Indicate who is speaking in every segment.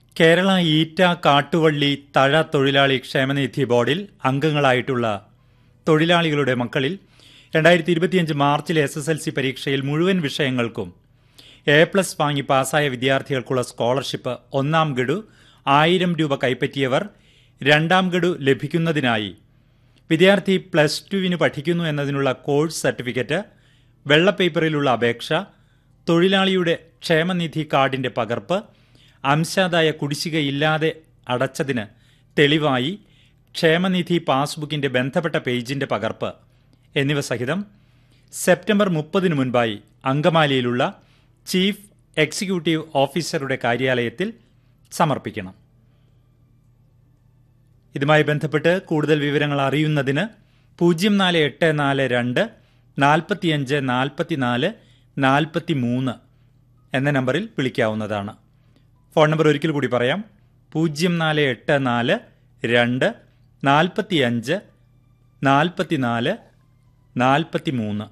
Speaker 1: കേരള ഈറ്റ കാട്ടുവള്ളി തഴ തൊഴിലാളി ക്ഷേമനിധി ബോർഡിൽ അംഗങ്ങളായിട്ടുള്ള തൊഴിലാളികളുടെ മക്കളിൽ രണ്ടായിരത്തി ഇരുപത്തിയഞ്ച് മാർച്ചിലെ എസ് എസ് എൽ സി പരീക്ഷയിൽ മുഴുവൻ വിഷയങ്ങൾക്കും എ പ്ലസ് വാങ്ങി പാസ്സായ വിദ്യാർത്ഥികൾക്കുള്ള സ്കോളർഷിപ്പ് ഒന്നാം ഗഡു ആയിരം രൂപ കൈപ്പറ്റിയവർ രണ്ടാം ഗഡു ലഭിക്കുന്നതിനായി വിദ്യാർത്ഥി പ്ലസ് ടുവിന് പഠിക്കുന്നു എന്നതിനുള്ള കോഴ്സ് സർട്ടിഫിക്കറ്റ് വെള്ള പേപ്പറിലുള്ള അപേക്ഷ തൊഴിലാളിയുടെ ക്ഷേമനിധി കാർഡിന്റെ പകർപ്പ് അംശാദായ കുടിശ്ശികയില്ലാതെ അടച്ചതിന് തെളിവായി ക്ഷേമനിധി പാസ്ബുക്കിന്റെ ബന്ധപ്പെട്ട പേജിന്റെ പകർപ്പ് എന്നിവ സഹിതം സെപ്റ്റംബർ മുപ്പതിനു മുൻപായി അങ്കമാലിയിലുള്ള ചീഫ് എക്സിക്യൂട്ടീവ് ഓഫീസറുടെ കാര്യാലയത്തിൽ സമർപ്പിക്കണം ഇതുമായി ബന്ധപ്പെട്ട് കൂടുതൽ വിവരങ്ങൾ അറിയുന്നതിന് പൂജ്യം നാല് എട്ട് നാല് രണ്ട് നാൽപ്പത്തിയഞ്ച് നാൽപ്പത്തിനാല് നാൽപ്പത്തി മൂന്ന് എന്ന നമ്പറിൽ വിളിക്കാവുന്നതാണ് ഫോൺ നമ്പർ ഒരിക്കൽ കൂടി പറയാം പൂജ്യം നാല് എട്ട് നാല് രണ്ട് നാൽപ്പത്തിയഞ്ച് നാൽപ്പത്തിനാല് നാൽപ്പത്തി മൂന്ന്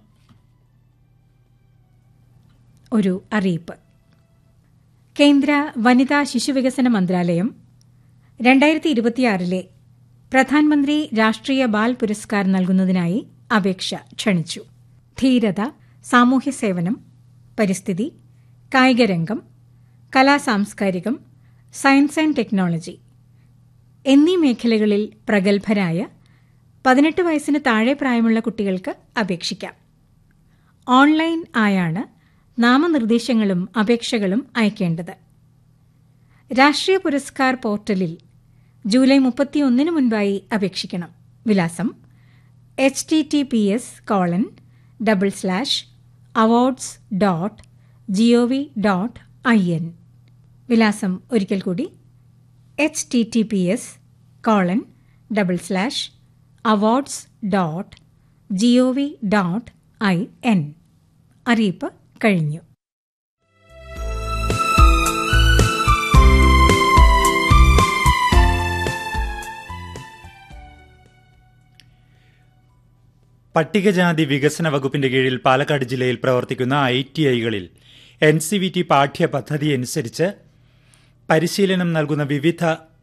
Speaker 2: ഒരു അറിയിപ്പ് കേന്ദ്ര വനിതാ ശിശുവികസന മന്ത്രാലയം രണ്ടായിരത്തി ഇരുപത്തിയാറിലെ പ്രധാനമന്ത്രി രാഷ്ട്രീയ ബാൽ പുരസ്കാർ നൽകുന്നതിനായി അപേക്ഷ ക്ഷണിച്ചു ധീരത സാമൂഹ്യ സേവനം പരിസ്ഥിതി കായികരംഗം കലാസാംസ്കാരികം സയൻസ് ആൻഡ് ടെക്നോളജി എന്നീ മേഖലകളിൽ പ്രഗത്ഭരായ പതിനെട്ട് വയസ്സിന് താഴെ പ്രായമുള്ള കുട്ടികൾക്ക് അപേക്ഷിക്കാം ഓൺലൈൻ ആയാണ് നാമനിർദ്ദേശങ്ങളും അപേക്ഷകളും അയക്കേണ്ടത് രാഷ്ട്രീയ പുരസ്കാർ പോർട്ടലിൽ ജൂലൈ മുപ്പത്തിയൊന്നിന് മുൻപായി അപേക്ഷിക്കണം വിലാസം H T T P S colon double slash awards dot G O V dot I N വിലാസം ഒരിക്കൽ കൂടി H T T P S colon double slash awards dot G O V dot I N അറിയിപ്പ് കഴിഞ്ഞു
Speaker 1: പട്ടികജാതി വികസന വകുപ്പിന്റെ കീഴിൽ പാലക്കാട് ജില്ലയിൽ പ്രവർത്തിക്കുന്ന ഐ ടി ഐകളിൽ എൻ സി വി ടി പാഠ്യപദ്ധതി അനുസരിച്ച് പരിശീലനം നൽകുന്ന വിവിധ